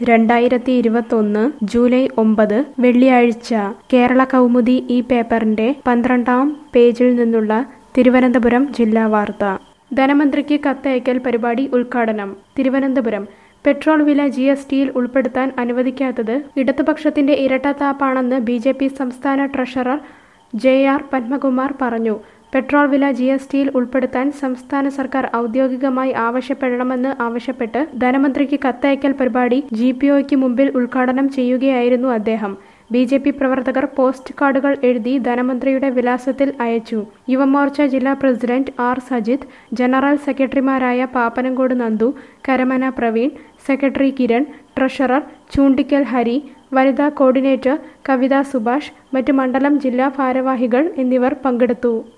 രണ്ടായിരത്തി ഇരുപത്തൊന്ന് ജൂലൈ ഒമ്പത് വെള്ളിയാഴ്ച കേരള കൗമുദി ഈ പേപ്പറിന്റെ പന്ത്രണ്ടാം പേജിൽ നിന്നുള്ള തിരുവനന്തപുരം ജില്ലാ വാർത്ത ധനമന്ത്രിക്ക് കത്തയക്കൽ പരിപാടി ഉദ്ഘാടനം തിരുവനന്തപുരം പെട്രോൾ വില ജി എസ് ടിയിൽ ഉൾപ്പെടുത്താൻ അനുവദിക്കാത്തത് ഇടതുപക്ഷത്തിന്റെ ഇരട്ടത്താപ്പാണെന്ന് ബി ജെ പി സംസ്ഥാന ട്രഷറർ ജെ ആർ പത്മകുമാർ പറഞ്ഞു പെട്രോൾ വില ജി എസ് ടിയിൽ ഉൾപ്പെടുത്താൻ സംസ്ഥാന സർക്കാർ ഔദ്യോഗികമായി ആവശ്യപ്പെടണമെന്ന് ആവശ്യപ്പെട്ട് ധനമന്ത്രിക്ക് കത്തയക്കൽ പരിപാടി ജി പി ഒയ്ക്ക് മുമ്പിൽ ഉദ്ഘാടനം ചെയ്യുകയായിരുന്നു അദ്ദേഹം ബി ജെ പി പ്രവർത്തകർ പോസ്റ്റ് കാർഡുകൾ എഴുതി ധനമന്ത്രിയുടെ വിലാസത്തിൽ അയച്ചു യുവമോർച്ച ജില്ലാ പ്രസിഡന്റ് ആർ സജിത് ജനറൽ സെക്രട്ടറിമാരായ പാപ്പനംകോട് നന്ദു കരമന പ്രവീൺ സെക്രട്ടറി കിരൺ ട്രഷറർ ചൂണ്ടിക്കൽ ഹരി വനിതാ കോർഡിനേറ്റർ കവിത സുഭാഷ് മറ്റ് മണ്ഡലം ജില്ലാ ഭാരവാഹികൾ എന്നിവർ പങ്കെടുത്തു